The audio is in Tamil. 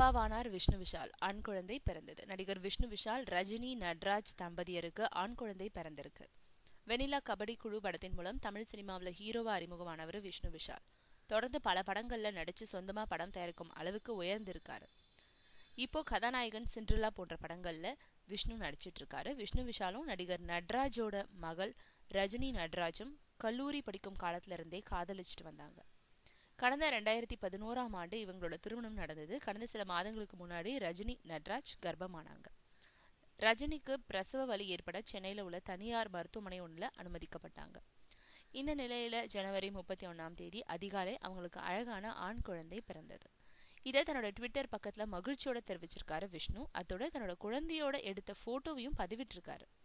அப்பாவானார் விஷ்ணு விஷால் ஆண் குழந்தை பிறந்தது நடிகர் விஷ்ணு விஷால் ரஜினி நட்ராஜ் தம்பதியருக்கு ஆண் குழந்தை பிறந்திருக்கு வெனிலா கபடி குழு படத்தின் மூலம் தமிழ் சினிமாவில் ஹீரோவா அறிமுகமானவர் விஷ்ணு விஷால் தொடர்ந்து பல படங்கள்ல நடிச்சு சொந்தமா படம் தயாரிக்கும் அளவுக்கு உயர்ந்திருக்காரு இப்போ கதாநாயகன் சிண்ட்ரில்லா போன்ற படங்கள்ல விஷ்ணு நடிச்சிட்டு இருக்காரு விஷ்ணு விஷாலும் நடிகர் நட்ராஜோட மகள் ரஜினி நட்ராஜும் கல்லூரி படிக்கும் காலத்துல இருந்தே காதலிச்சுட்டு வந்தாங்க கடந்த ரெண்டாயிரத்தி பதினோராம் ஆண்டு இவங்களோட திருமணம் நடந்தது கடந்த சில மாதங்களுக்கு முன்னாடி ரஜினி நட்ராஜ் கர்ப்பமானாங்க ரஜினிக்கு பிரசவ வலி ஏற்பட சென்னையில் உள்ள தனியார் மருத்துவமனை ஒன்றில் அனுமதிக்கப்பட்டாங்க இந்த நிலையில ஜனவரி முப்பத்தி ஒன்றாம் தேதி அதிகாலை அவங்களுக்கு அழகான ஆண் குழந்தை பிறந்தது இதை தன்னோட ட்விட்டர் பக்கத்துல மகிழ்ச்சியோட தெரிவிச்சிருக்காரு விஷ்ணு அதோட தன்னோட குழந்தையோட எடுத்த போட்டோவையும் பதிவிட்டிருக்காரு